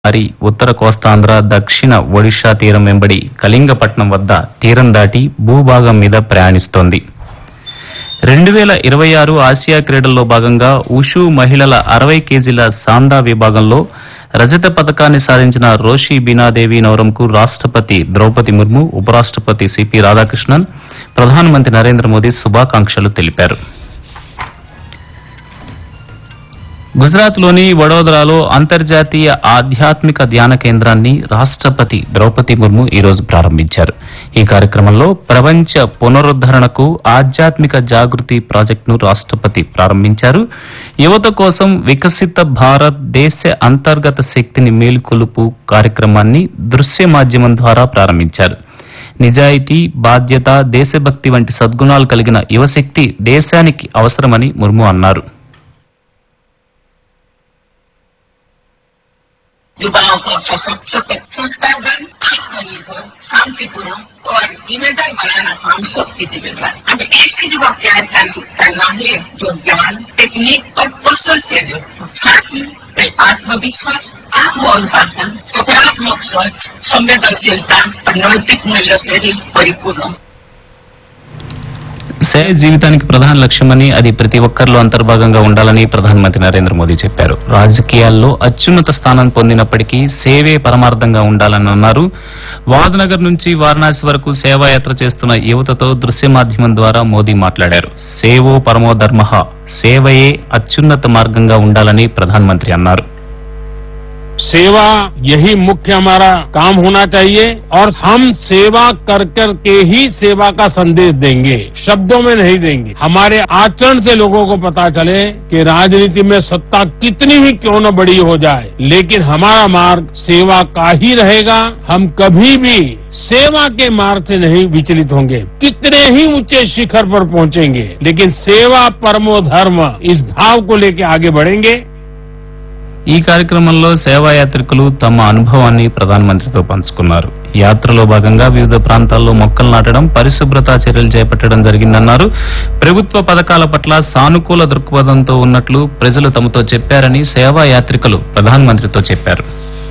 మరి ఉత్తర కోస్తాంధ్ర దక్షిణ ఒడిషా తీరం వెంబడి కళింగపట్నం వద్ద తీరం దాటి భూభాగం మీద ప్రయాణిస్తోంది రెండు వేల ఇరవై ఆరు ఆసియా క్రీడల్లో భాగంగా ఉషు మహిళల అరవై కేజీల సాందా విభాగంలో రజత పథకాన్ని సాధించిన రోషి బీనాదేవి నవరంకు రాష్ట్రపతి ద్రౌపది ముర్ము ఉపరాష్ట్రపతి సిపి రాధాకృష్ణన్ ప్రధానమంత్రి నరేంద్ర మోదీ శుభాకాంక్షలు తెలిపారు గుజరాత్లోని వడోదరాలో అంతర్జాతీయ ఆధ్యాత్మిక ధ్యాన కేంద్రాన్ని రాష్ట్రపతి ద్రౌపది ముర్ము ఈ రోజు ప్రారంభించారు ఈ కార్యక్రమంలో ప్రపంచ పునరుద్దరణకు ఆధ్యాత్మిక జాగృతి ప్రాజెక్టును రాష్ట్రపతి ప్రారంభించారు యువత కోసం వికసిత భారత్ దేశ అంతర్గత శక్తిని మేలుకొలుపు కార్యక్రమాన్ని దృశ్య మాధ్యమం ద్వారా ప్రారంభించారు నిజాయితీ బాధ్యత దేశభక్తి వంటి సద్గుణాలు కలిగిన యువశక్తి దేశానికి అవసరమని ముర్ము అన్నారు युवाओं को सशक्त संस्थागत आत्मनिर्भर शांतिपूर्ण और जिम्मेदार बनाना हम सबकी जिम्मेदार हमें ऐसे युवा तैयार कर- करना है जो ज्ञान टेक्निक और कौशल से युक्त हो। साथ ही वे आत्मविश्वास आत्म अनुशासन सकारात्मक सोच संवेदनशीलता और नैतिक मूल्य से भी परिपूर्ण हो। సేవ జీవితానికి ప్రధాన లక్ష్యమని అది ప్రతి ఒక్కరిలో అంతర్భాగంగా ఉండాలని ప్రధానమంత్రి నరేంద్ర మోదీ చెప్పారు రాజకీయాల్లో అత్యున్నత స్థానం పొందినప్పటికీ సేవే పరమార్థంగా ఉండాలని అన్నారు వాదనగర్ నుంచి వారణాసి వరకు సేవాయాత్ర చేస్తున్న యువతతో దృశ్య మాధ్యమం ద్వారా మోదీ మాట్లాడారు సేవో పరమో ధర్మ సేవయే అత్యున్నత మార్గంగా ఉండాలని ప్రధానమంత్రి అన్నారు सेवा यही मुख्य हमारा काम होना चाहिए और हम सेवा कर कर के ही सेवा का संदेश देंगे शब्दों में नहीं देंगे हमारे आचरण से लोगों को पता चले कि राजनीति में सत्ता कितनी ही क्यों न बड़ी हो जाए लेकिन हमारा मार्ग सेवा का ही रहेगा हम कभी भी सेवा के मार्ग से नहीं विचलित होंगे कितने ही ऊंचे शिखर पर पहुंचेंगे लेकिन सेवा परमो धर्म इस भाव को लेकर आगे बढ़ेंगे ఈ కార్యక్రమంలో సేవాయాత్రికులు తమ అనుభవాన్ని ప్రధానమంత్రితో పంచుకున్నారు యాత్రలో భాగంగా వివిధ ప్రాంతాల్లో మొక్కలు నాటడం పరిశుభ్రత చర్యలు చేపట్టడం జరిగిందన్నారు ప్రభుత్వ పథకాల పట్ల సానుకూల దృక్పథంతో ఉన్నట్లు ప్రజలు తమతో చెప్పారని సేవాయాత్రికులు ప్రధానమంత్రితో చెప్పారు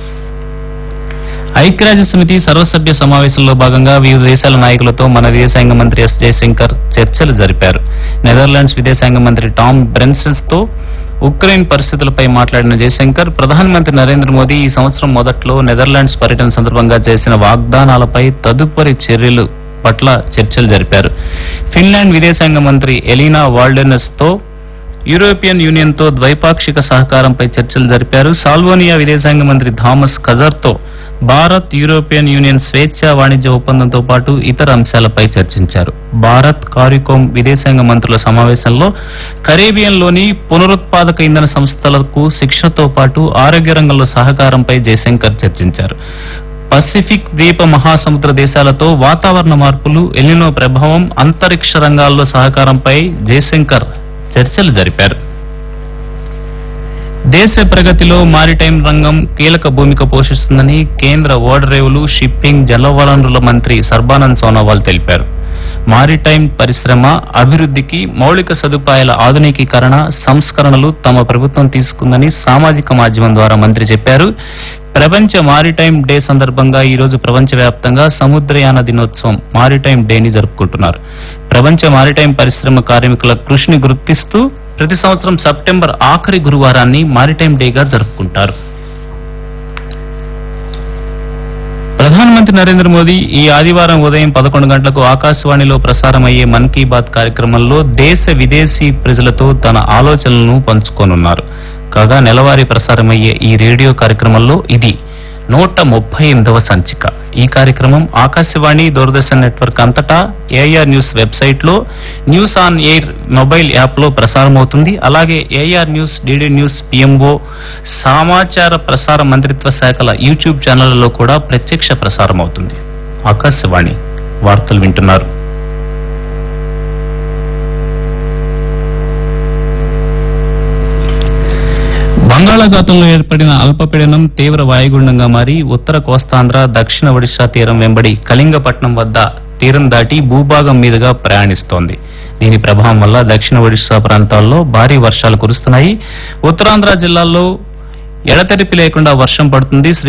ఐక్యరాజ్య సమితి సర్వసభ్య సమావేశంలో భాగంగా వివిధ దేశాల నాయకులతో మన విదేశాంగ మంత్రి ఎస్ జయశంకర్ చర్చలు జరిపారు నెదర్లాండ్స్ విదేశాంగ మంత్రి టామ్ బ్రెన్సన్స్ తో ఉక్రెయిన్ పరిస్థితులపై మాట్లాడిన జయశంకర్ ప్రధానమంత్రి నరేంద్ర మోదీ ఈ సంవత్సరం మొదట్లో నెదర్లాండ్స్ పర్యటన సందర్భంగా చేసిన వాగ్దానాలపై తదుపరి చర్యలు పట్ల చర్చలు జరిపారు ఫిన్లాండ్ విదేశాంగ మంత్రి ఎలీనా వాల్డెనస్ తో యూరోపియన్ యూనియన్ తో ద్వైపాక్షిక సహకారంపై చర్చలు జరిపారు సాల్వోనియా విదేశాంగ మంత్రి థామస్ కజర్ తో భారత్ యూరోపియన్ యూనియన్ స్వేచ్ఛా వాణిజ్య ఒప్పందంతో పాటు ఇతర అంశాలపై చర్చించారు భారత్ కారికోమ్ విదేశాంగ మంత్రుల సమావేశంలో కరేబియన్లోని పునరుత్పాదక ఇంధన సంస్థలకు శిక్షణతో పాటు ఆరోగ్య రంగంలో సహకారంపై జయశంకర్ చర్చించారు పసిఫిక్ ద్వీప మహాసముద్ర దేశాలతో వాతావరణ మార్పులు ఎలినో ప్రభావం అంతరిక్ష రంగాల్లో సహకారంపై జయశంకర్ చర్చలు జరిపారు దేశ ప్రగతిలో మారిటైమ్ రంగం కీలక భూమిక పోషిస్తుందని కేంద్ర ఓడరేవులు షిప్పింగ్ జలవనరుల మంత్రి సర్బానంద్ సోనోవాల్ తెలిపారు మారిటైమ్ పరిశ్రమ అభివృద్ధికి మౌలిక సదుపాయాల ఆధునికీకరణ సంస్కరణలు తమ ప్రభుత్వం తీసుకుందని సామాజిక మాధ్యమం ద్వారా మంత్రి చెప్పారు ప్రపంచ మారిటైమ్ డే సందర్భంగా ఈ రోజు ప్రపంచవ్యాప్తంగా సముద్రయాన దినోత్సవం మారిటైమ్ డేని జరుపుకుంటున్నారు ప్రపంచ మారిటైమ్ పరిశ్రమ కార్మికుల కృషిని గుర్తిస్తూ ప్రతి సంవత్సరం సెప్టెంబర్ ఆఖరి గురువారాన్ని మారిటైమ్ డేగా జరుపుకుంటారు ప్రధానమంత్రి నరేంద్ర మోదీ ఈ ఆదివారం ఉదయం పదకొండు గంటలకు ఆకాశవాణిలో ప్రసారమయ్యే మన్ కీ బాత్ కార్యక్రమంలో దేశ విదేశీ ప్రజలతో తన ఆలోచనలను పంచుకోనున్నారు కాగా నెలవారీ ప్రసారమయ్యే ఈ రేడియో కార్యక్రమంలో ఇది నూట ముప్పై ఎనిమిదవ సంచిక ఈ కార్యక్రమం ఆకాశవాణి దూరదర్శన్ నెట్వర్క్ అంతటా ఏఆర్ న్యూస్ వెబ్సైట్ లో news on air mobile app లో ప్రసారమవుతుంది అలాగే AIR news DD news PMO సమాచార ప్రసార మంత్రిత్వ శాఖల యూట్యూబ్ ఛానళ్లలో కూడా ప్రత్యక్ష ప్రసారం అవుతుంది ఆకాశవాణి వార్తలు వింటున్నారు బంగాళాఖాతంలో ఏర్పడిన అల్పపీడనం తీవ్ర వాయుగుండంగా మారి ఉత్తర కోస్తాంధ్ర దక్షిణ ఒడిశా తీరం వెంబడి కళింగపట్నం వద్ద తీరం దాటి భూభాగం మీదుగా ప్రయాణిస్తోంది దీని ప్రభావం వల్ల దక్షిణ ఒడిశా ప్రాంతాల్లో భారీ వర్షాలు కురుస్తున్నాయి ఉత్తరాంధ్ర జిల్లాల్లో ఎడతెరిపి లేకుండా వర్షం పడుతుంది శ్రీ